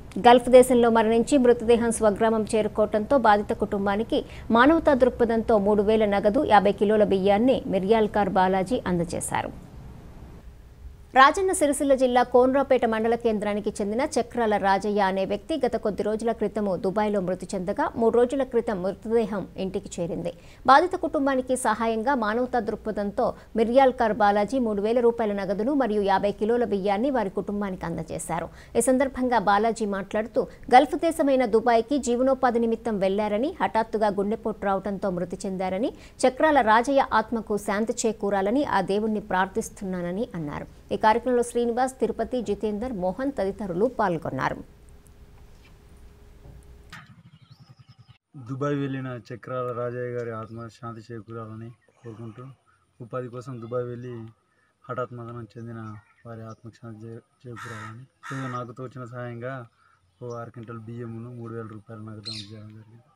Gulf దేశంలో మరణించి మృతదేహం స్వగ్రామం చేరుకోవడంతో బాధిత కుటుంబానికి మానవతా దృక్పథంతో మూడు వేల నగదు యాభై కిలోల బియ్యాన్ని మిర్యాల్కార్ బాలాజీ అందజేశారు రాజన్న సిరిసిల్ల జిల్లా కోన్రాపేట మండల కేంద్రానికి చెందిన చక్రాల రాజయ్య అనే వ్యక్తి గత కొద్ది రోజుల క్రితము దుబాయ్లో మృతి చెందగా మూడు రోజుల క్రితం మృతదేహం ఇంటికి చేరింది బాధిత కుటుంబానికి సహాయంగా మానవతా దృక్పథంతో మిర్యాల్కార్ బాలాజీ మూడు వేల రూపాయల నగదును మరియు యాభై కిలోల బియ్యాన్ని వారి కుటుంబానికి అందజేశారు ఈ సందర్భంగా బాలాజీ మాట్లాడుతూ గల్ఫ్ దేశమైన దుబాయ్కి జీవనోపాధి నిమిత్తం వెళ్లారని హఠాత్తుగా గుండెపోటు రావడంతో మృతి చెందారని చక్రాల రాజయ్య ఆత్మకు శాంతి చేకూరాలని ఆ దేవుణ్ణి ప్రార్థిస్తున్నానని అన్నారు ఈ కార్యక్రమంలో శ్రీనివాస్ తిరుపతి జితేందర్ మోహన్ తదితరులు పాల్గొన్నారు దుబాయ్ వెళ్ళిన చక్రాల రాజయ్య గారి ఆత్మ శాంతి చేకూరాలని కోరుకుంటూ ఉపాధి కోసం దుబాయ్ వెళ్ళి హఠాత్ మరణం చెందిన వారి ఆత్మకు శాంతి చే- చేకూరాలని సో నాకు తోచిన సహాయంగా ఓ ఆరు క్వింటల్ బియ్యమును మూడు వేల రూపాయల నగదు చేయడం జరిగింది